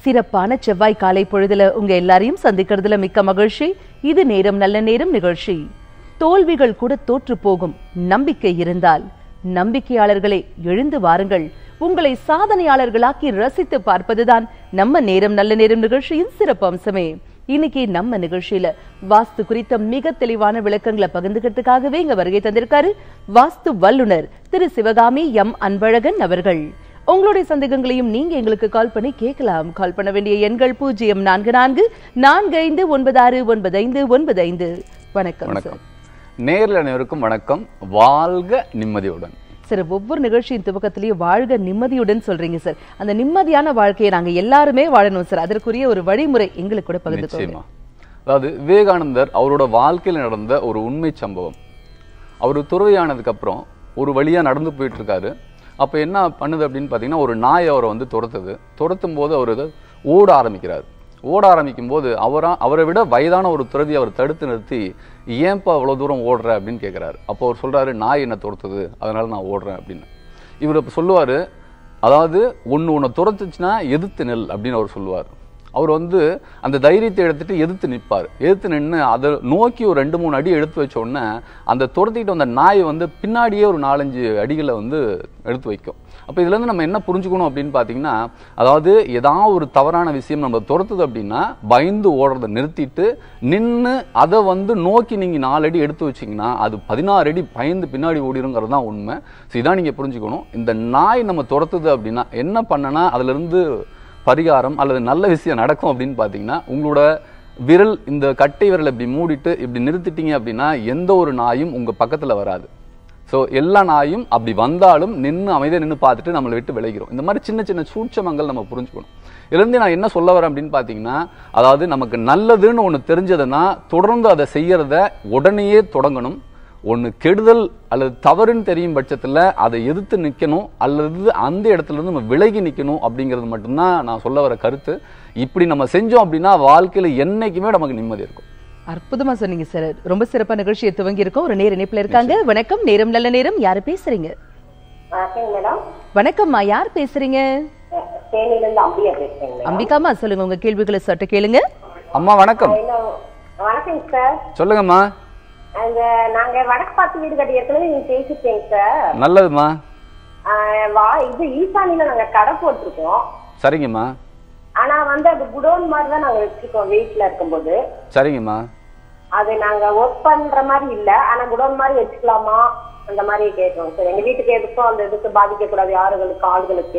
சிறப்பான செவ்வாய் காலை பொழுதுல உங்க எல்லாரையும் சந்திக்கிறதுல மிக்க மகிழ்ச்சி இது நேரம் நல்ல நேரம் நிகழ்ச்சி தோல்விகள் கூட தோற்று போகும் நம்பிக்கை இருந்தால் நம்பிக்கையாளர்களே எழுந்து வாருங்கள் உங்களை சாதனையாளர்களாக்கி ரசித்து பார்ப்பதுதான் நம்ம நேரம் நல்ல நேரம் நிகழ்ச்சியின் சிறப்பு அம்சமே இன்னைக்கு நம்ம நிகழ்ச்சியில வாஸ்து குறித்த மிக தெளிவான விளக்கங்களை பகிர்ந்துக்கிறதுக்காகவே இங்க வருகை தந்திருக்காரு வாஸ்து வல்லுனர் திரு சிவகாமி எம் அன்பழகன் அவர்கள் உங்களுடைய சந்தேகங்களையும் நீங்க எங்களுக்கு கால் பண்ணி கேட்கலாம் கால் பண்ண வேண்டிய எண்கள் பூஜ்ஜியம் நான்கு நான்கு நான்கு ஐந்து ஒன்பது ஆறு ஒன்பது ஐந்து ஒன்பது ஐந்து வணக்கம் சார் வணக்கம் நேரில் அனைவருக்கும் வணக்கம் வாழ்க நிம்மதியுடன் சார் ஒவ்வொரு நிகழ்ச்சியின் துவக்கத்திலேயே வாழ்க நிம்மதியுடன் சொல்றீங்க சார் அந்த நிம்மதியான வாழ்க்கையை நாங்க எல்லாருமே வாழணும் சார் அதற்குரிய ஒரு வழிமுறை எங்களுக்கு கூட பகிர்ந்துக்கோங்க நிச்சயமா அதாவது விவேகானந்தர் அவரோட வாழ்க்கையில் நடந்த ஒரு உண்மை சம்பவம் அவர் துறவியானதுக்கு அப்புறம் ஒரு வழியா நடந்து போயிட்டு இருக்காரு அப்ப என்ன பண்ணுது அப்படின்னு பார்த்தீங்கன்னா ஒரு நாய் அவரை வந்து துரத்துது துரத்தும் போது அவர் ஓட ஆரம்பிக்கிறார் ஓட ஆரம்பிக்கும் போது அவரா அவரை விட வயதான ஒரு துறவி அவர் தடுத்து நிறுத்தி ஏன்பா அவ்வளவு தூரம் ஓடுற அப்படின்னு கேட்கிறாரு அப்போ அவர் சொல்றாரு நாய் என்ன துரத்துது அதனால நான் ஓடுறேன் அப்படின்னு இவர் அப்ப சொல்லுவாரு அதாவது ஒன்று உன்னை துரத்துச்சுன்னா எதிர்த்து நெல் அப்படின்னு அவர் சொல்லுவார் அவர் வந்து அந்த தைரியத்தை எடுத்துட்டு எதிர்த்து நிற்பார் எதிர்த்து நின்று அதை நோக்கி ஒரு ரெண்டு மூணு அடி எடுத்து வச்ச உடனே அந்த துரத்திட்டு வந்த நாய் வந்து பின்னாடியே ஒரு நாலஞ்சு அடிகளை வந்து எடுத்து வைக்கும் அப்போ இதுலேருந்து நம்ம என்ன புரிஞ்சுக்கணும் அப்படின்னு பார்த்தீங்கன்னா அதாவது ஏதாவது ஒரு தவறான விஷயம் நம்ம துரத்துது அப்படின்னா பயந்து ஓடுறதை நிறுத்திட்டு நின்று அதை வந்து நோக்கி நீங்கள் நாலு அடி எடுத்து வச்சிங்கன்னா அது பதினாறு அடி பயந்து பின்னாடி ஓடிருங்கிறது தான் உண்மை ஸோ இதான் நீங்கள் புரிஞ்சுக்கணும் இந்த நாய் நம்ம துரத்துது அப்படின்னா என்ன பண்ணனா அதுலேருந்து பரிகாரம் அல்லது நல்ல விஷயம் நடக்கும் அப்படின்னு பார்த்தீங்கன்னா உங்களோட விரல் இந்த கட்டை விரலை இப்படி மூடிட்டு இப்படி நிறுத்திட்டீங்க அப்படின்னா எந்த ஒரு நாயும் உங்கள் பக்கத்தில் வராது ஸோ எல்லா நாயும் அப்படி வந்தாலும் நின்று அமைதியாக நின்று பார்த்துட்டு நம்மளை விட்டு விளைகிறோம் இந்த மாதிரி சின்ன சின்ன சூட்சமங்கள் நம்ம புரிஞ்சுக்கணும் இதுலேருந்து நான் என்ன சொல்ல வரேன் அப்படின்னு பார்த்தீங்கன்னா அதாவது நமக்கு நல்லதுன்னு ஒன்று தெரிஞ்சதுன்னா தொடர்ந்து அதை செய்யறத உடனேயே தொடங்கணும் ஒன்று கெடுதல் அல்லது தவறுன்னு தெரியும் பட்சத்தில் அதை எதிர்த்து நிற்கணும் அல்லது அந்த இடத்துல இருந்து நம்ம விலகி நிற்கணும் அப்படிங்கிறது மட்டும்தான் நான் சொல்ல வர கருத்து இப்படி நம்ம செஞ்சோம் அப்படின்னா வாழ்க்கையில் என்னைக்குமே நமக்கு நிம்மதி இருக்கும் அற்புதமா சொன்னீங்க சார் ரொம்ப சிறப்பா நிகழ்ச்சியை துவங்கி இருக்கோம் ஒரு நேர இணைப்புல இருக்காங்க வணக்கம் நேரம் நல்ல நேரம் யாரு பேசுறீங்க வணக்கங்க மேடம் வணக்கம்மா யார் பேசுறீங்க தேனியிலிருந்து அம்பியா பேசுறேங்க மேடம் அம்பிகாமா சொல்லுங்க உங்க கேள்விகளை சற்று கேளுங்க அம்மா வணக்கம் என்ன வணக்கங்க சார் சொல்லுங்கம்மா அந்த நாங்க வடக்கு பார்த்து வீடு கட்டி ஏற்கனவே நீங்க பேசிட்டேங்க சார் நல்லதும்மா ஆஹ் வா இது ஈசானில நாங்க கடை போட்டிருக்கோம் சரிங்கம்மா ஆனா வந்து அது குடோன் மாதிரி தான் நாங்க வச்சிருக்கோம் வீட்டுல இருக்கும்போது சரிங்கம்மா அது நாங்க ஒர்க் பண்ற மாதிரி இல்ல ஆனா குடோன் மாதிரி வச்சுக்கலாமா அந்த மாதிரி கேட்கறோம் சார் எங்க வீட்டுக்கு எதுக்கும் அந்த இதுக்கு பாதிக்க கூடாது யாருகளுக்கு ஆளுகளுக்கு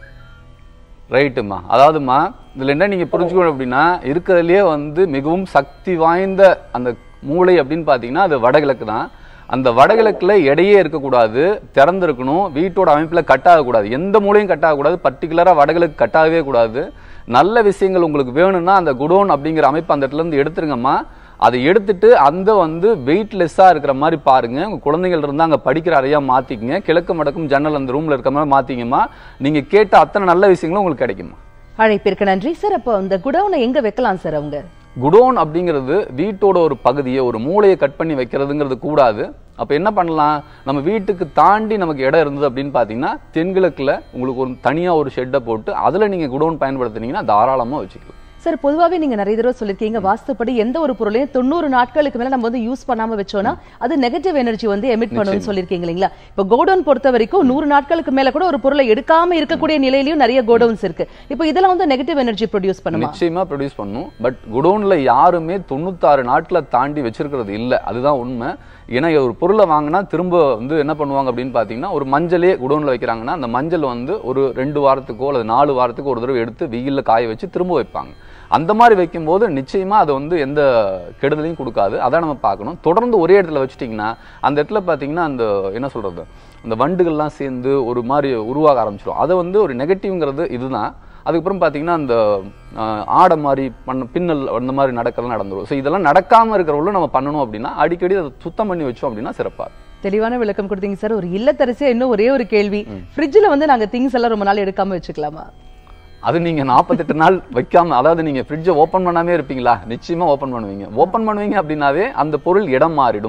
ரைட்டுமா அதாவதுமா இதுல என்ன நீங்க புரிஞ்சுக்கணும் அப்படின்னா இருக்கிறதுலயே வந்து மிகவும் சக்தி வாய்ந்த அந்த மூளை அப்படின்னு பாத்தீங்கன்னா அது வடகிழக்கு தான் அந்த வடகிழக்குல எடையே இருக்கக்கூடாது திறந்திருக்கணும் வீட்டோட அமைப்புல கட் ஆகக்கூடாது எந்த மூலையும் கட் ஆகக்கூடாது பர்டிகுலரா வடகிழக்கு கட் ஆகவே கூடாது நல்ல விஷயங்கள் உங்களுக்கு வேணும்னா அந்த குடோன் அப்படிங்கிற அமைப்பு அந்த இடத்துல இருந்து எடுத்துருங்கம்மா அதை எடுத்துட்டு அந்த வந்து வெயிட்லெஸ்ஸாக இருக்கிற மாதிரி பாருங்க உங்க குழந்தைகள் இருந்தால் அங்கே படிக்கிற அறையா மாத்திக்கங்க கிழக்கு மடக்கும் ஜன்னல் அந்த ரூம்ல இருக்கிற மாதிரி மாத்திங்கம்மா நீங்க கேட்ட அத்தனை நல்ல விஷயங்களும் உங்களுக்கு கிடைக்குமா அழைப்பிற்கு நன்றி சார் அப்போ அந்த குடவுனை எங்க வைக்கலாம் சார் அவங்க குடோன் அப்படிங்கிறது வீட்டோட ஒரு பகுதியை ஒரு மூளையை கட் பண்ணி வைக்கிறதுங்கிறது கூடாது அப்ப என்ன பண்ணலாம் நம்ம வீட்டுக்கு தாண்டி நமக்கு இடம் இருந்தது அப்படின்னு பாத்தீங்கன்னா தென்கிழக்குல உங்களுக்கு ஒரு தனியா ஒரு ஷெட்டை போட்டு அதுல நீங்க குடோன் பயன்படுத்துனீங்கன்னா தாராளமா வச்சுக்கலாம் சார் பொதுவாகவே நீங்க நிறைய தடவை சொல்லிருக்கீங்க வாஸ்துப்படி எந்த ஒரு பொருளையும் தொண்ணூறு நாட்களுக்கு மேல நம்ம வந்து யூஸ் பண்ணாம வச்சோம்னா அது நெகட்டிவ் எனர்ஜி வந்து எமிட் பண்ணும்னு சொல்லிருக்கீங்க இல்லைங்களா இப்போ கோடவுன் பொறுத்த வரைக்கும் நூறு நாட்களுக்கு மேல கூட ஒரு பொருளை எடுக்காம இருக்கக்கூடிய நிலையிலயும் நிறைய கோடவுன்ஸ் இருக்கு இப்போ இதெல்லாம் வந்து நெகட்டிவ் எனர்ஜி ப்ரொடியூஸ் பண்ணுமா நிச்சயமா ப்ரொடியூஸ் பண்ணும் பட் குடோன்ல யாருமே தொண்ணூத்தாறு நாட்களை தாண்டி வச்சிருக்கிறது இல்ல அதுதான் உண்மை ஏன்னா ஒரு பொருளை வாங்கினா திரும்ப வந்து என்ன பண்ணுவாங்க அப்படின்னு பாத்தீங்கன்னா ஒரு மஞ்சளே குடோன்ல வைக்கிறாங்கன்னா அந்த மஞ்சள் வந்து ஒரு ரெண்டு வாரத்துக்கோ அல்லது நாலு வாரத்துக்கோ ஒரு தடவை எடுத்து வெயில்ல காய வச்சு திரும்ப வைப்பாங்க அந்த மாதிரி வைக்கும்போது நிச்சயமா அது வந்து எந்த கெடுதலையும் கொடுக்காது அதான் நம்ம பார்க்கணும் தொடர்ந்து ஒரே இடத்துல வச்சுட்டிங்கன்னா அந்த இடத்துல பார்த்தீங்கன்னா அந்த என்ன சொல்றது அந்த வண்டுகள்லாம் சேர்ந்து ஒரு மாதிரி உருவாக ஆரம்பிச்சிடும் அதை வந்து ஒரு நெகட்டிவ்ங்கிறது இதுதான் அதுக்கப்புறம் பார்த்தீங்கன்னா அந்த ஆஹ், ஆடை மாதிரி பண்ண பின்னல் அந்த மாதிரி நடக்கலாம் நடந்துரும் ஸோ இதெல்லாம் நடக்காம இருக்கிறவங்களும் நம்ம பண்ணணும் அப்படின்னா அடிக்கடி அதை சுத்தம் பண்ணி வச்சோம் அப்படின்னா சிறப்பா இருக்கும். தெளிவான விளக்கம் கொடுத்தீங்க சார் ஒரு இல்லத்தரசியா இன்னும் ஒரே ஒரு கேள்வி ஃப்ரிட்ஜ்ல வந்து நாங்க திங்ஸ் எல்லாம் ரொம்ப நாள் எடுக்காம வச்சுக்கலாமா அது நீங்க நாற்பத்தெட்டு நாள் வைக்காம அதாவது நீங்க ஃப்ரிட்ஜை ஓப்பன் பண்ணாமே இருப்பீங்களா நிச்சயமா ஓப்பன் பண்ணுவீங்க ஓப்பன் பண்ணுவீங்க அப்படின்னாவே அந்த பொருள் இடம் மாறிடும்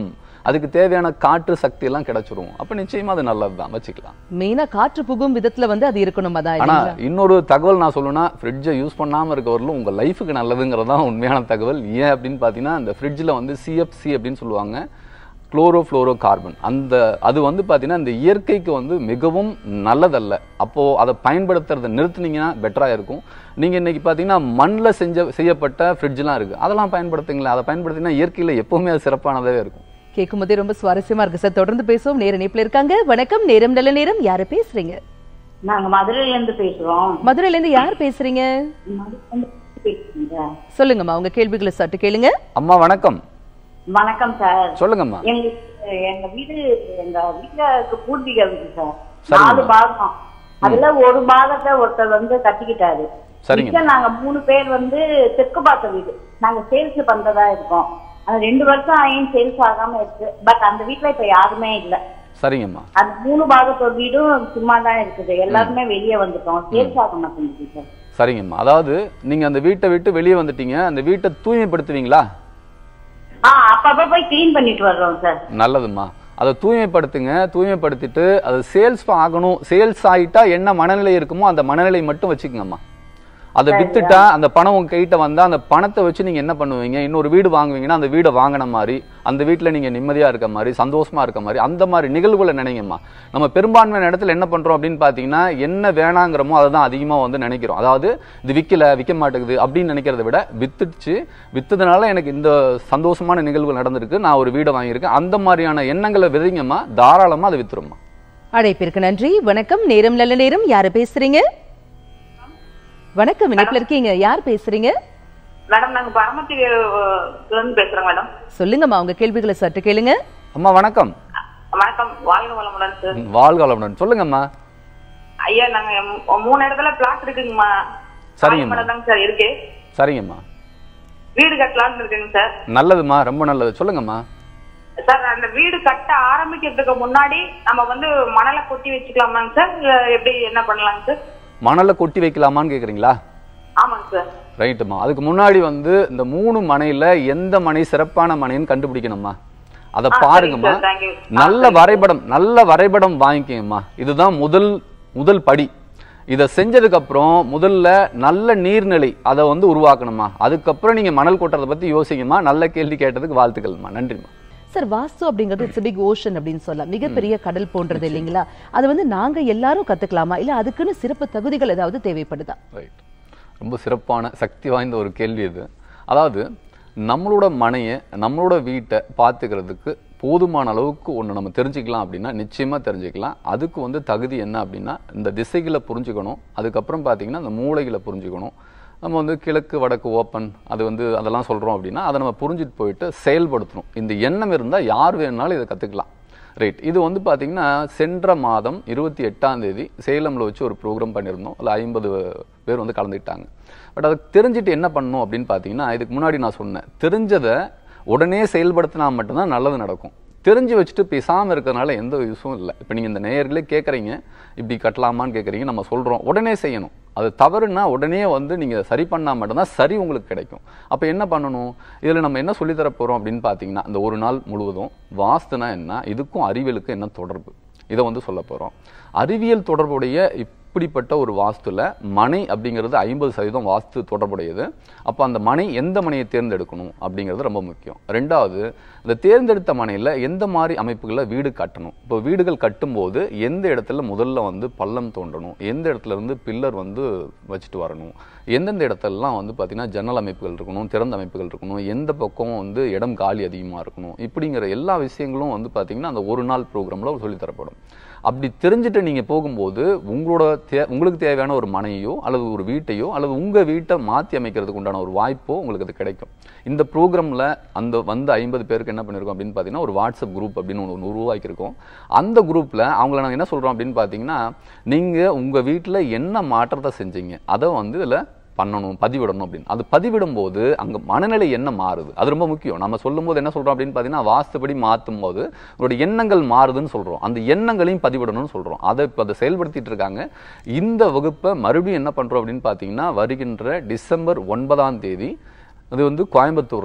அதுக்கு தேவையான காற்று சக்தி எல்லாம் கிடைச்சிரும் அப்ப நிச்சயமா அது நல்லதுதான் வச்சுக்கலாம் மெயினா காற்று புகும் விதத்துல வந்து அது இருக்கணும் அதான் ஆனா இல்லைங்களா இன்னொரு தகவல் நான் சொல்லணும்னா ஃப்ரிட்ஜை யூஸ் பண்ணாம இருக்கவர்களும் உங்க லைஃபுக்கு நல்லதுங்கிறது தான் உண்மையான தகவல் ஏன் அப்படின்னு பாத்தீங்கன்னா இந்த ஃப்ரிட்ஜில் வந்து சிஎஃப்சி அப்படின்னு சொல்லுவாங்க குளோரோ ஃப்ளோரோ கார்பன் அந்த அது வந்து பாத்தீங்கன்னா இந்த இயற்கைக்கு வந்து மிகவும் நல்லதல்ல அப்போ அதை பயன்படுத்துறதை நிறுத்துனீங்கன்னா பெட்டரா இருக்கும் நீங்க இன்னைக்கு பாத்தீங்கன்னா மண்ணில் செஞ்ச செய்யப்பட்ட ஃப்ரிட்ஜ்லாம் இருக்கு அதெல்லாம் பயன்படுத்துங்களேன் அதை பயன்படுத்தினா இயற்கையில எப்பவுமே அது சிறப்பானதாவே இருக்கும் கேட்கும் போதே ரொம்ப சுவாரஸ்யமா இருக்கு சார் தொடர்ந்து பேசுவோம் நேர இணைப்புல இருக்காங்க வணக்கம் நேரம் நல்ல நேரம் யாரு பேசுறீங்க நாங்க மதுரையில இருந்து பேசுறோம் மதுரையில இருந்து யார் பேசுறீங்க மதுரையில இருந்து பேசுறீங்க. சொல்லுங்கம்மா உங்க கேள்விகளை சட்டு கேளுங்க அம்மா வணக்கம் வணக்கம் சார் சொல்லுங்கம்மா எங்க எங்க வீடு எங்க வீட்டுக்கு பூர்வீக வீடு சார் சரிங்கம்மா. நாலு பாகம் அதுல ஒரு பாகத்தை ஒருத்தர் வந்து கட்டிக்கிட்டாரு சரிங்க. மிச்சம் நாங்க மூணு பேர் வந்து தெற்கு பார்த்த வீடு நாங்க சேல்ஸ் பண்றதா இருக்கோம் அது ரெண்டு வருஷம் ஆயும் சேல்ஸ் ஆகாம இருக்கு பட் அந்த வீட்ல இப்ப யாருமே இல்ல சரிங்கம்மா அந்த மூணு பாகத்தோட வீடும் சும்மா தான் இருக்குது எல்லாருமே வெளியே வந்துட்டோம் சேல்ஸ் ஆக மாட்டேங்குது சார் சரிங்கம்மா அதாவது நீங்க அந்த வீட்டை விட்டு வெளியே வந்துட்டீங்க அந்த வீட்டை தூய்மைப்படுத்துவீங்களா ஆ அப்பப்ப போய் கிளீன் பண்ணிட்டு வர்றோம் சார் நல்லதும்மா அதை தூய்மைப்படுத்துங்க தூய்மைப்படுத்திட்டு அது சேல்ஸ் ஆகணும் சேல்ஸ் ஆயிட்டா என்ன மனநிலை இருக்குமோ அந்த மனநிலை மட்டும் வச்சுக்கோங்கம்மா அதை வித்துட்டா அந்த பணம் உங்க கைட்ட வந்தா அந்த பணத்தை வச்சு நீங்க என்ன பண்ணுவீங்க இன்னொரு வீடு வாங்குவீங்கன்னா அந்த வீடை வாங்கின மாதிரி அந்த வீட்டுல நீங்க நிம்மதியா இருக்க மாதிரி சந்தோஷமா இருக்க மாதிரி அந்த மாதிரி நிகழ்வுகளை நினைங்கம்மா நம்ம பெரும்பான்மையான இடத்துல என்ன பண்றோம் அப்படின்னு பாத்தீங்கன்னா என்ன வேணாங்கிறோமோ அதை தான் அதிகமா வந்து நினைக்கிறோம் அதாவது இது விக்கல விற்க மாட்டேங்குது அப்படின்னு நினைக்கிறத விட வித்துடுச்சு வித்ததுனால எனக்கு இந்த சந்தோஷமான நிகழ்வு நடந்திருக்கு நான் ஒரு வீடை வாங்கியிருக்கேன் அந்த மாதிரியான எண்ணங்களை விதைங்கம்மா தாராளமா அதை வித்துருமா அழைப்பிற்கு நன்றி வணக்கம் நேரம் நல்ல நேரம் யாரு பேசுறீங்க வணக்கம் இணைப்புல இருக்கீங்க யார் பேசுறீங்க மேடம் நாங்க பரமத்தி இருந்து பேசுறோம் மேடம் சொல்லுங்கம்மா உங்க கேள்விகளை சட்டு கேளுங்க அம்மா வணக்கம் வணக்கம் வாழ்க வளமுடன் சார் ம், வாழ்க வளமுடன் சொல்லுங்கம்மா ஐயா நாங்க மூ- மூணு இடத்துல பிளாட் இருக்குங்கம்மா சரிங்கம்மா. தாங்க சார் இருக்கு சரிங்கம்மா வீடு கட்டலாம்னு இருக்குங்க சார் நல்லதும்மா ரொம்ப நல்லது சொல்லுங்கம்மா சார் அந்த வீடு கட்ட ஆரம்பிக்கிறதுக்கு முன்னாடி நம்ம வந்து மணலை கொட்டி வச்சுக்கலாமாங்க சார் இல்ல எப்படி என்ன பண்ணலாங்க சார் மணலை கொட்டி வைக்கலாமான்னு கேக்குறீங்களா ஆமாங்க சார் ரைட்டுமா அதுக்கு முன்னாடி வந்து இந்த மூணு மனையில எந்த மனை சிறப்பான மனைன்னு கண்டுபிடிக்கணும்மா அதை ஆ, பாருங்கம்மா சரிங்க சார், thank you. ஆ, நல்ல வரைபடம் நல்ல வரைபடம் வாங்கிக்கங்கம்மா இதுதான் முதல் முதல் படி இதை செஞ்சதுக்கு அப்புறம் முதல்ல நல்ல நீர்நிலை அதை வந்து உருவாக்கணுமா அதுக்கப்புறம் நீங்க மணல் கொட்டுறதை பத்தி யோசிங்கம்மா நல்ல கேள்வி கேட்டதுக்கு வாழ்த்துக்கள்மா நன்றிம்மா சார் வாஸ்து அப்படிங்கிறது இட்ஸ் பிக் ஓஷன் அப்படின்னு சொல்லலாம் மிகப்பெரிய கடல் போன்றது இல்லைங்களா அது வந்து நாங்க எல்லாரும் கத்துக்கலாமா இல்ல அதுக்குன்னு சிறப்பு தகுதிகள் ஏதாவது தேவைப்படுதா ரைட் ரொம்ப சிறப்பான சக்தி வாய்ந்த ஒரு கேள்வி இது அதாவது நம்மளோட மனையை நம்மளோட வீட்டை பார்த்துக்கிறதுக்கு போதுமான அளவுக்கு ஒன்று நம்ம தெரிஞ்சுக்கலாம் அப்படின்னா நிச்சயமாக தெரிஞ்சுக்கலாம் அதுக்கு வந்து தகுதி என்ன அப்படின்னா இந்த திசைகளை புரிஞ்சுக்கணும் அதுக்கப்புறம் பார்த்தீங்கன்னா இந்த மூளைகளை புரிஞ்சுக்கணும் நம்ம வந்து கிழக்கு வடக்கு ஓப்பன் அது வந்து அதெல்லாம் சொல்கிறோம் அப்படின்னா அதை நம்ம புரிஞ்சுட்டு போயிட்டு செயல்படுத்தணும் இந்த எண்ணம் இருந்தால் யார் வேணுனாலும் இதை கற்றுக்கலாம் ரைட் இது வந்து பாத்தீங்கன்னா சென்ற மாதம் இருபத்தி எட்டாம் தேதி சேலம்ல வச்சு ஒரு ப்ரோக்ராம் பண்ணியிருந்தோம் அதில் ஐம்பது பேர் வந்து கலந்துக்கிட்டாங்க பட் அதை தெரிஞ்சுட்டு என்ன பண்ணணும் அப்படின்னு பார்த்தீங்கன்னா இதுக்கு முன்னாடி நான் சொன்னேன் தெரிஞ்சதை உடனே செயல்படுத்தினா மட்டும்தான் நல்லது நடக்கும் தெரிஞ்சு வச்சுட்டு பேசாமல் இருக்கிறதுனால எந்த யூஸும் இல்லை இப்போ நீங்கள் இந்த நேயர்களே கேட்குறீங்க இப்படி கட்டலாமான்னு கேட்குறீங்க நம்ம சொல்கிறோம் உடனே செய்யணும் அது தவறுனா உடனே வந்து நீங்கள் சரி பண்ணால் மட்டும்தான் சரி உங்களுக்கு கிடைக்கும் அப்போ என்ன பண்ணணும் இதில் நம்ம என்ன சொல்லித்தர போகிறோம் அப்படின்னு பார்த்தீங்கன்னா இந்த ஒரு நாள் முழுவதும் வாஸ்துனா என்ன இதுக்கும் அறிவியலுக்கும் என்ன தொடர்பு இதை வந்து சொல்ல போகிறோம் அறிவியல் தொடர்புடைய இப்படிப்பட்ட ஒரு வாஸ்துல மனை அப்படிங்கிறது ஐம்பது சதவீதம் வாஸ்து தொடர்புடையது அப்போ அந்த மனை எந்த மனையை தேர்ந்தெடுக்கணும் அப்படிங்கிறது ரொம்ப முக்கியம் ரெண்டாவது இந்த தேர்ந்தெடுத்த மனையில் எந்த மாதிரி அமைப்புகளில் வீடு கட்டணும் இப்போ வீடுகள் கட்டும்போது எந்த இடத்துல முதல்ல வந்து பள்ளம் தோண்டணும் எந்த இடத்துல இருந்து பில்லர் வந்து வச்சுட்டு வரணும் எந்தெந்த இடத்துலலாம் வந்து பார்த்தீங்கன்னா ஜன்னல் அமைப்புகள் இருக்கணும் திறந்த அமைப்புகள் இருக்கணும் எந்த பக்கம் வந்து இடம் காலி அதிகமாக இருக்கணும் இப்படிங்கிற எல்லா விஷயங்களும் வந்து பார்த்தீங்கன்னா அந்த ஒரு நாள் ப்ரோக்ராமில் சொல்லித்தரப்படும் அப்படி தெரிஞ்சுட்டு நீங்கள் போகும்போது உங்களோட தே உங்களுக்கு தேவையான ஒரு மனையோ அல்லது ஒரு வீட்டையோ அல்லது உங்கள் வீட்டை மாற்றி அமைக்கிறதுக்கு உண்டான ஒரு வாய்ப்போ உங்களுக்கு அது கிடைக்கும் இந்த ப்ரோக்ராமில் அந்த வந்து ஐம்பது பேருக்கு என்ன பண்ணியிருக்கோம் அப்படின்னு பார்த்தீங்கன்னா ஒரு வாட்ஸ்அப் குரூப் அப்படின்னு ஒன்று உருவாக்கியிருக்கோம் அந்த குரூப்பில் அவங்கள நாங்கள் என்ன சொல்கிறோம் அப்படின்னு பார்த்தீங்கன்னா நீங்கள் உங்கள் வீட்டில் என்ன மாற்றத்தை செஞ்சீங்க அதை வந்து இதில் பண்ணணும் பதிவிடணும் அப்படின்னு அது பதிவிடும் போது அங்க மனநிலை என்ன மாறுது அது ரொம்ப முக்கியம் நம்ம சொல்லும்போது என்ன சொல்றோம் அப்படின்னு பார்த்தீங்கன்னா வாஸ்துபடி மாற்றும் போது உங்களுடைய எண்ணங்கள் மாறுதுன்னு சொல்றோம் அந்த எண்ணங்களையும் பதிவிடணும்னு சொல்றோம் அதை இப்போ அதை செயல்படுத்திட்டு இருக்காங்க இந்த வகுப்பை மறுபடியும் என்ன பண்றோம் அப்படின்னு பார்த்தீங்கன்னா வருகின்ற டிசம்பர் ஒன்பதாம் தேதி அது வந்து கோயம்புத்தூர்லையும்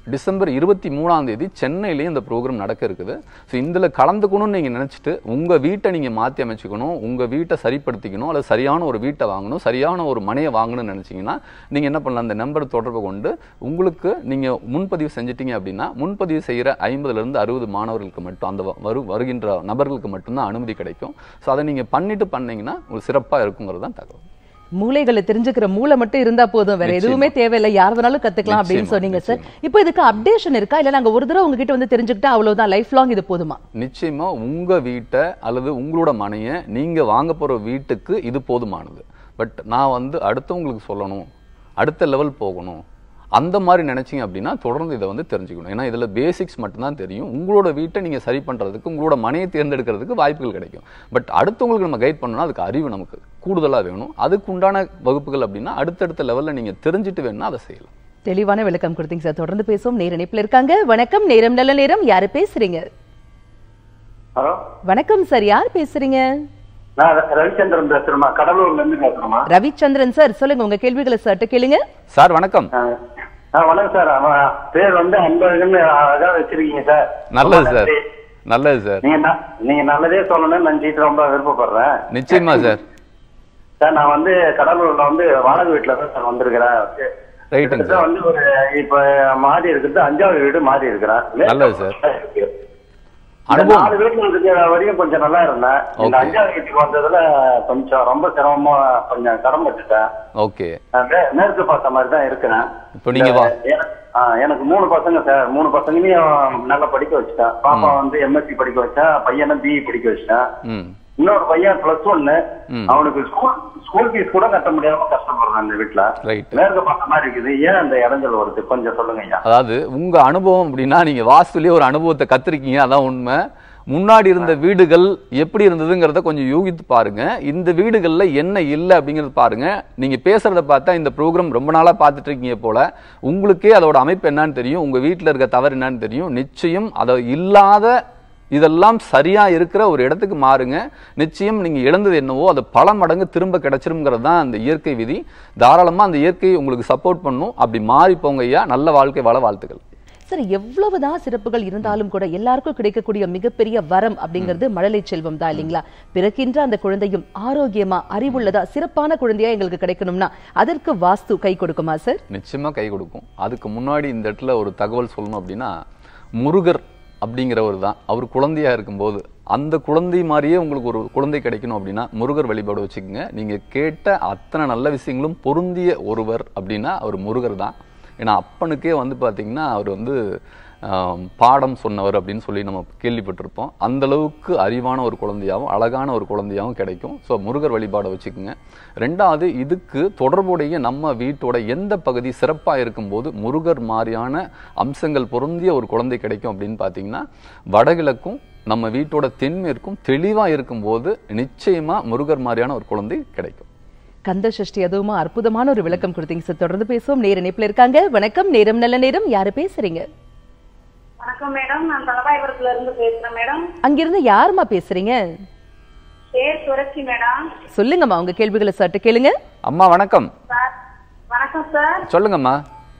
டிசம்பர் இருபத்தி மூணாம் தேதி சென்னையிலேயே இந்த ப்ரோக்ராம் நடக்க இருக்குது ஸோ இதில் கலந்துக்கணும்னு நீங்கள் நினச்சிட்டு உங்கள் வீட்டை நீங்கள் மாற்றி அமைச்சுக்கணும் உங்கள் வீட்டை சரிப்படுத்திக்கணும் அல்லது சரியான ஒரு வீட்டை வாங்கணும் சரியான ஒரு மனையை வாங்கணும்னு நினச்சிங்கன்னா நீங்கள் என்ன பண்ணலாம் அந்த நம்பர் தொடர்பு கொண்டு உங்களுக்கு நீங்கள் முன்பதிவு செஞ்சிட்டீங்க அப்படின்னா முன்பதிவு செய்கிற ஐம்பதுலேருந்து அறுபது மாணவர்களுக்கு மட்டும் அந்த வ- வரு வருகின்ற நபர்களுக்கு மட்டும்தான் அனுமதி கிடைக்கும் ஸோ அதை நீங்கள் பண்ணிட்டு பண்ணீங்கன்னா ஒரு சிறப்பாக இருக்குங்கிறது தான் தகவல் மூளைகளை தெரிஞ்சுக்கிற மூளை மட்டும் இருந்தா போதும் வேற எதுவுமே தேவையில்லை யார் வேணாலும் கத்துக்கலாம் அப்படின்னு நிச்சயமா, சொன்னீங்க சார் இப்போ இதுக்கு அப்டேஷன் இருக்கா இல்ல நாங்க ஒரு தடவை உங்ககிட்ட வந்து தெரிஞ்சுக்கிட்டா அவ்வளவுதான் லைஃப் லாங் இது போதுமா நிச்சயமா உங்க வீட்டை அல்லது உங்களோட மனையை நீங்க வாங்க போற வீட்டுக்கு இது போதுமானது பட் நான் வந்து அடுத்தவங்களுக்கு சொல்லணும் அடுத்த லெவல் போகணும் அந்த மாதிரி நினைச்சீங்க அப்படின்னா தொடர்ந்து இதை வந்து தெரிஞ்சுக்கணும் ஏன்னா இதுல பேசிக்ஸ் மட்டும்தான் தெரியும் உங்களோட வீட்டை நீங்க சரி பண்றதுக்கு உங்களோட மனையை தேர்ந்தெடுக்கிறதுக்கு வாய்ப்புகள் கிடைக்கும் பட் அடுத்தவங்களுக்கு நம்ம கைட் பண்ணணும்னா அதுக்கு அறிவு நமக்கு கூடுதலா வேணும் அதுக்கு உண்டான வகுப்புகள் அப்படின்னா அடுத்தடுத்த லெவல்ல நீங்க தெரிஞ்சுட்டு வேணும்னா அதை செய்யலாம் தெளிவான விளக்கம் கொடுத்தீங்க சார் தொடர்ந்து பேசுவோம் நேர இணைப்புல இருக்காங்க வணக்கம் நேரம் நல்ல நேரம் யாரு பேசுறீங்க ஹலோ வணக்கம் சார் யார் பேசுறீங்க நான் ர- ரவிச்சந்திரன் பேசுறேமா கடலூர்ல இருந்து பேசுறேமா ரவிச்சந்திரன் சார் சொல்லுங்க உங்க கேள்விகளை சார்ட்ட கேளுங்க சார் வணக்கம் வணக்கம் சார் அவன் பேர் வந்து அன்பழகன் அழகா வச்சிருக்கீங்க சார் நல்லது ரொம்ப சார் நன்றி. நல்லது சார் நீங்க ந- நீங்க நல்லதே சொல்லணும்னு நினைச்சிட்டு ரொம்ப விருப்பப்படுறேன் நிச்சயமா சார் சார் நான் வந்து கடலூர்ல வந்து வாடகை வீட்டுல தான் சார் வந்திருக்கிறேன் ரைட்டுங்க கிட்டத்தட்ட சார் வந்து ஒரு இப்ப மாறி இருக்கிறது அஞ்சாவது வீடு மாறி இருக்கிறேன் நல்லது சார். இந்த அனுபவம். நாலு வீட்டுல இருக்கிற வரையும் கொஞ்சம் நல்லா இருந்தேன் இந்த Okay. அஞ்சாவது வீட்டுக்கு வந்ததுல கொஞ்சம் ரொம்ப சிரமமா கொஞ்சம் கடன்பட்டுட்டேன் ஓகே நான் மே- மேற்கு பார்த்த மாதிரி தான் இருக்கிறேன் இப்போ நீங்க வா இந்த- எனக்கு- ஆ, எனக்கு மூணு பசங்க சார் மூணு பசங்களையும் நல்லா படிக்க வச்சுட்டேன் பாப்பா வந்து எம்எஸ்சி படிக்க வச்சேன் பையனை பிஇ படிக்க வச்சுட்டேன் ம் இன்னொரு பையன் பிளஸ் ஒன்னு ம். அவனுக்கு ஸ்கூல் ஸ்கூல் ஃபீஸ் கூட கட்ட முடியாம கஷ்டப்படுறான் அந்த வீட்டுல ரைட் மேற்கு பார்த்த மாதிரி இருக்குது ஏன் அந்த இடைஞ்சல் வருது கொஞ்சம் சொல்லுங்க ஐயா அதாவது உங்க அனுபவம் அப்படின்னா நீங்க வாஸ்துலயே ஒரு அனுபவத்தை கத்திருக்கீங்க அதான் உண்மை முன்னாடி இருந்த வீடுகள் எப்படி இருந்ததுங்கிறத கொஞ்சம் யூகித்து பாருங்க இந்த வீடுகள்ல என்ன இல்லை அப்படிங்கறது பாருங்க நீங்க பேசுறத பார்த்தா இந்த ப்ரோக்ராம் ரொம்ப நாளா பார்த்துட்டு இருக்கீங்க போல உங்களுக்கே அதோட அமைப்பு என்னன்னு தெரியும் உங்க வீட்டுல இருக்க தவறு என்னன்னு தெரியும் நிச்சயம் அதை இல்லாத இதெல்லாம் சரியா இருக்கிற ஒரு இடத்துக்கு மாறுங்க நிச்சயம் நீங்க இழந்தது என்னவோ அது பல மடங்கு திரும்ப கிடைச்சிருங்கிறது தான் அந்த இயற்கை விதி தாராளமா அந்த இயற்கை உங்களுக்கு சப்போர்ட் பண்ணும் அப்படி மாறி போங்க ஐயா நல்ல வாழ்க்கை வாழ வாழ்த்துக்கள் சார் எவ்வளவுதான் சிறப்புகள் இருந்தாலும் கூட எல்லாருக்கும் கிடைக்கக்கூடிய மிகப்பெரிய வரம் அப்படிங்கிறது மழலை செல்வம் தான் இல்லைங்களா பிறக்கின்ற அந்த குழந்தையும் ஆரோக்கியமா அறிவுள்ளதா சிறப்பான குழந்தையா எங்களுக்கு கிடைக்கணும்னா அதற்கு வாஸ்து கை கொடுக்குமா சார் நிச்சயமா கை கொடுக்கும் அதுக்கு முன்னாடி இந்த இடத்துல ஒரு தகவல் சொல்லணும் அப்படின்னா முருகர் அப்படிங்கிறவர் தான் அவர் குழந்தையா இருக்கும்போது அந்த குழந்தை மாதிரியே உங்களுக்கு ஒரு குழந்தை கிடைக்கணும் அப்படின்னா முருகர் வழிபாடு வச்சுக்கோங்க நீங்க கேட்ட அத்தனை நல்ல விஷயங்களும் பொருந்திய ஒருவர் அப்படின்னா அவர் முருகர் தான் ஏன்னா அப்பனுக்கே வந்து பாத்தீங்கன்னா அவர் வந்து ஆம், பாடம் சொன்னவர் அப்படின்னு சொல்லி நம்ம கேள்விப்பட்டிருப்போம் அந்த அளவுக்கு அறிவான ஒரு குழந்தையாகவும் அழகான ஒரு குழந்தையாகவும் கிடைக்கும் ஸோ முருகர் வழிபாடை வச்சுக்கோங்க ரெண்டாவது இதுக்கு தொடர்புடைய நம்ம வீட்டோட எந்த பகுதி சிறப்பாக இருக்கும்போது முருகர் மாதிரியான அம்சங்கள் பொருந்திய ஒரு குழந்தை கிடைக்கும் அப்படின்னு பார்த்தீங்கன்னா வடகிழக்கும் நம்ம வீட்டோட தென்மேற்கும் தெளிவாக இருக்கும்போது நிச்சயமா முருகர் மாதிரியான ஒரு குழந்தை கிடைக்கும் கந்த சஷ்டி அதுவுமா அற்புதமான ஒரு விளக்கம் கொடுத்தீங்க சார் தொடர்ந்து பேசுவோம் நேர இணைப்புல இருக்காங்க வணக்கம் நேரம் நல்ல நேரம் யாரு பேசுறீங்க வணக்கம் மேடம் நான் தலவாய்புரத்துல இருந்து பேசுறேன் மேடம் அங்கிருந்து யாருமா பேசுறீங்க பேர் சுரட்சி மேடம் சொல்லுங்கம்மா உங்க கேள்விகளை சட்டு கேளுங்க அம்மா வணக்கம் சார் வணக்கம் சார் சொல்லுங்கம்மா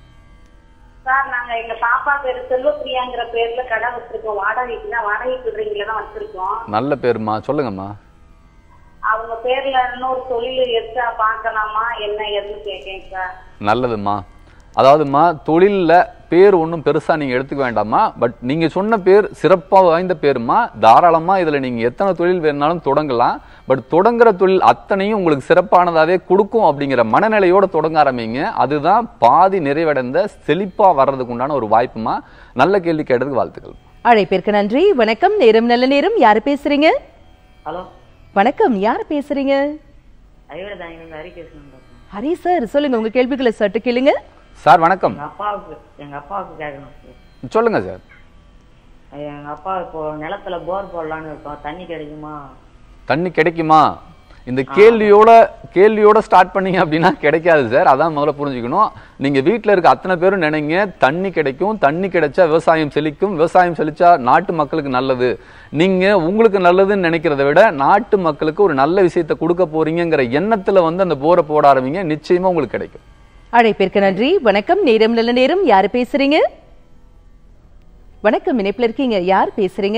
சார் நாங்க எங்க பாப்பா பேரு செல்வப்பிரியாங்கிற பேர்ல கடை வச்சிருக்கோம் வாடகைக்கு தான் வாடகை விடுறீங்கள தான் வச்சிருக்கோம் நல்ல பேருமா சொல்லுங்கம்மா அவங்க பேர்ல இன்னொரு தொழில் எடுத்தா பார்க்கலாமா என்ன ஏதுன்னு கேட்கேன் சார் நல்லதும்மா அதாவதும்மா தொழில்ல பேர் ஒன்றும் பெருசா நீங்க எடுத்துக்க வேண்டாம்மா பட் நீங்க சொன்ன பேர் சிறப்பா வாய்ந்த பேருமா தாராளமா இதுல நீங்க எத்தனை தொழில் வேணாலும் தொடங்கலாம் பட் தொடங்குற தொழில் அத்தனையும் உங்களுக்கு சிறப்பானதாவே கொடுக்கும் அப்படிங்கிற மனநிலையோட தொடங்க ஆரம்பிங்க அதுதான் பாதி நிறைவடைந்த செழிப்பா வர்றதுக்கு உண்டான ஒரு வாய்ப்புமா நல்ல கேள்வி கேட்டதுக்கு வாழ்த்துக்கள் அழைப்பிற்கு நன்றி வணக்கம் நேரம் நல்ல நேரம் யாரு பேசுறீங்க ஹலோ வணக்கம் யார் பேசுறீங்க ஐயோட தாங்க ஹரிகிருஷ்ணன் பேசுறேன் ஹரி சார் சொல்லுங்க உங்க கேள்விகளை சட்டு கேளுங்க சார் வணக்கம் எங்க அப்பாவுக்கு எங்க அப்பாவுக்கு கேட்கணும் சார் சொல்லுங்க சார் எங்க அப்பா இப்போ நிலத்துல போர் போடலான்னு இருக்கோம் தண்ணி கிடைக்குமா தண்ணி கிடைக்குமா இந்த கேள்வியோட கேள்வியோட ஸ்டார்ட் பண்ணீங்க அப்படின்னா கிடைக்காது சார் அதான் முதல்ல புரிஞ்சுக்கணும் நீங்க வீட்ல இருக்க அத்தனை பேரும் நினைங்க தண்ணி கிடைக்கும் தண்ணி கிடைச்சா விவசாயம் செழிக்கும் விவசாயம் செழிச்சா நாட்டு மக்களுக்கு நல்லது நீங்க உங்களுக்கு நல்லதுன்னு நினைக்கிறத விட நாட்டு மக்களுக்கு ஒரு நல்ல விஷயத்தை கொடுக்க போறீங்கங்கிற எண்ணத்துல வந்து அந்த போரை போட ஆரம்பிங்க நிச்சயமா உங்களுக்கு கிடைக்கும் அழைப்பிற்கு நன்றி வணக்கம் நேரம் நல்ல நேரம் யாரு பேசுறீங்க வணக்கம் இணைப்புல இருக்கீங்க யார் பேசுறீங்க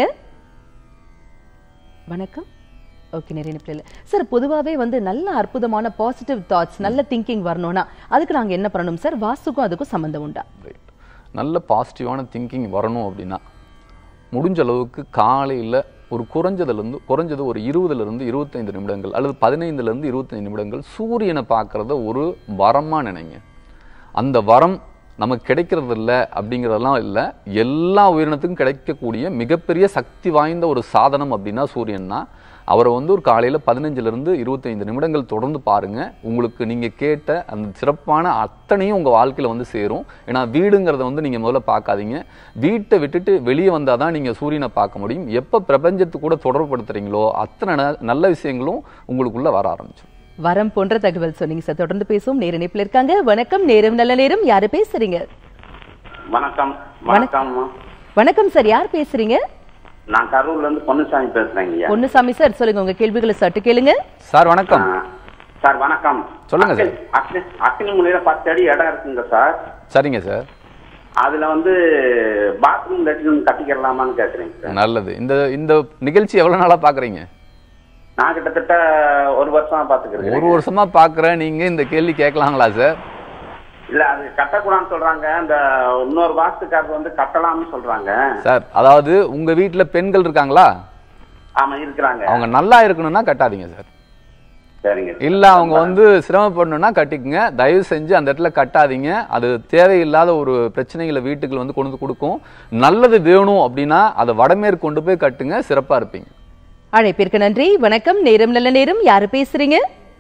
வணக்கம் ஓகே நிறைய இணைப்புல இல்ல சார் பொதுவாவே வந்து நல்ல அற்புதமான பாசிட்டிவ் தாட்ஸ் நல்ல திங்கிங் வரணும்னா அதுக்கு நாங்க என்ன பண்ணணும் சார் வாஸ்துக்கும் அதுக்கும் சம்பந்தம் உண்டா ரைட் நல்ல பாசிட்டிவான திங்கிங் வரணும் அப்படின்னா முடிஞ்ச அளவுக்கு காலையில் ஒரு குறைஞ்சதுலேருந்து குறைஞ்சது ஒரு இருபதுலேருந்து இருபத்தைந்து நிமிடங்கள் அல்லது பதினைந்துலேருந்து இருபத்தைந்து நிமிடங்கள் சூரியனை பார்க்குறத ஒரு வரமாக நினைங்க அந்த வரம் நமக்கு கிடைக்கிறது இல்லை அப்படிங்கிறதெல்லாம் இல்லை எல்லா உயிரினத்துக்கும் கிடைக்கக்கூடிய மிகப்பெரிய சக்தி வாய்ந்த ஒரு சாதனம் அப்படின்னா சூரியன் தான் அவரை வந்து ஒரு காலையில் பதினஞ்சுலேருந்து இருபத்தைந்து நிமிடங்கள் தொடர்ந்து பாருங்க உங்களுக்கு நீங்கள் கேட்ட அந்த சிறப்பான அத்தனையும் உங்கள் வாழ்க்கையில் வந்து சேரும் ஏன்னா வீடுங்கிறத வந்து நீங்கள் முதல்ல பார்க்காதீங்க வீட்டை விட்டுட்டு வெளியே வந்தால் தான் நீங்கள் சூரியனை பார்க்க முடியும் எப்போ பிரபஞ்சத்து கூட தொடர்புபடுத்துறீங்களோ அத்தனை ந- நல்ல விஷயங்களும் உங்களுக்குள்ள வர ஆரம்பிச்சிடும் வரம் போன்ற தகவல் சொன்னீங்க சார் தொடர்ந்து பேசுவோம் நேர இணைப்புல இருக்காங்க வணக்கம் நேரம் நல்ல நேரம் யாரு பேசுறீங்க வணக்கம் வணக்கம்மா வணக்கம் சார் யார் பேசுறீங்க நான் கரூர்ல இருந்து பொன்னுசாமி பேசுறேங்க ஐயா பொன்னுசாமி சார் சொல்லுங்க உங்க கேள்விகளை சட்டு கேளுங்க சார் வணக்கம் ஆ, சார் வணக்கம் சொல்லுங்க சார். அக்னி அக்னி முனையில பத்து அடி இடம் இருக்குங்க சார் சரிங்க சார் அதுல வந்து பாத்ரூம் லெட்ரின் கட்டிக்கிறலாமான்னு கேக்குறேங்க சார் நல்லது இந்த இந்த நிகழ்ச்சி எவ்வளவு நாளா பாக்குறீங்க நான் கிட்டத்தட்ட ஒரு வருஷமா பாத்துக்கிறேன் ஒரு வருஷமா பாக்குறேன் நீங்க இந்த கேள்வி கேட்கலாங்களா சார் இல்ல அது கட்டக்கூடாதுன்னு சொல்றாங்க இந்த இன்னொரு வாஸ்துக்காரர் வந்து கட்டலாம்னு சொல்றாங்க சார் அதாவது உங்க வீட்டுல பெண்கள் இருக்காங்களா ஆமா இருக்கிறாங்க அவங்க நல்லா இருக்கணும்னா கட்டாதீங்க சார் சரிங்க இல்ல அவங்க வந்து சிரமப்படணும்னா கட்டிக்குங்க தயவு செஞ்சு அந்த இடத்துல கட்டாதீங்க அது தேவையில்லாத ஒரு பிரச்சனைகளை வீட்டுக்குள்ள வந்து கொண்டு வந்து கொடுக்கும் நல்லது வேணும் அப்படின்னா அதை வடமேற்கு கொண்டு போய் கட்டுங்க சிறப்பா இருப்பீங்க அழைப்பிற்கு நன்றி வணக்கம் நேரம் நல்ல நேரம் யாரு பேசுறீங்க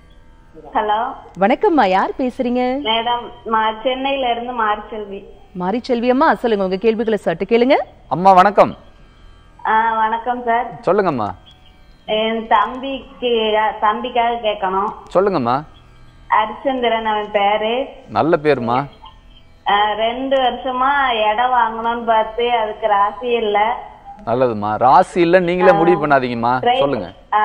ஹலோ வணக்கம்மா யார் பேசுறீங்க மேடம் நான் சென்னையில இருந்து மாரிச்செல்வி மாரி செல்வி அம்மா சொல்லுங்க உங்க கேள்விகளை சட்டு கேளுங்க அம்மா வணக்கம் ஆ, வணக்கம் சார் சொல்லுங்கம்மா என் தம்பிக்கு தம்பிக்காக கேட்கணும் சொல்லுங்கம்மா ஹரிச்சந்திரன் அவன் பேரு நல்ல பேருமா ஆ, ரெண்டு வருஷமா இடம் வாங்கணும்னு பார்த்து அதுக்கு ராசி இல்ல நல்லதும்மா ராசி இல்ல நீங்களே முடிவு பண்ணாதீங்கம்மா சொல்லுங்க ஆ,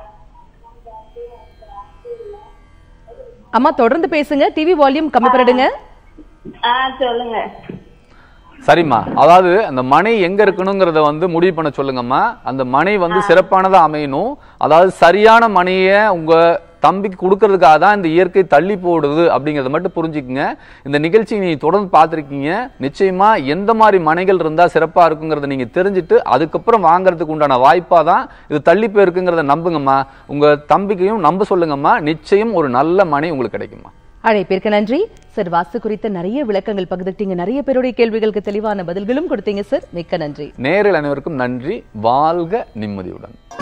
அம்மா தொடர்ந்து பேசுங்க டிவி வால்யூம் கம்மி பண்ணிடுங்க ஆ சொல்லுங்க சரிம்மா அதாவது அந்த மனை எங்க இருக்கணுங்கிறத வந்து முடிவு பண்ண சொல்லுங்கம்மா அந்த மனை வந்து சிறப்பானதா அமையணும் அதாவது சரியான மனையை உங்க தம்பிக்கு கொடுக்கறதுக்காக தான் இந்த இயற்கை தள்ளி போடுது அப்படிங்கறத மட்டும் புரிஞ்சுக்குங்க இந்த நிகழ்ச்சி நீங்க தொடர்ந்து பார்த்திருக்கீங்க நிச்சயமா எந்த மாதிரி மனைகள் இருந்தா சிறப்பா இருக்குங்கிறத நீங்க தெரிஞ்சுட்டு அதுக்கப்புறம் வாங்குறதுக்கு உண்டான வாய்ப்பா தான் இது தள்ளி போயிருக்குங்கிறத நம்புங்கம்மா உங்க தம்பிக்கையும் நம்ப சொல்லுங்கம்மா நிச்சயம் ஒரு நல்ல மனை உங்களுக்கு கிடைக்குமா அழைப்பிற்கு நன்றி சார் வாஸ்து குறித்த நிறைய விளக்கங்கள் பகிர்ந்துட்டீங்க நிறைய பேருடைய கேள்விகளுக்கு தெளிவான பதில்களும் கொடுத்தீங்க சார் மிக்க நன்றி நேரில் அனைவருக்கும் நன்றி வாழ்க நிம்மதியுடன்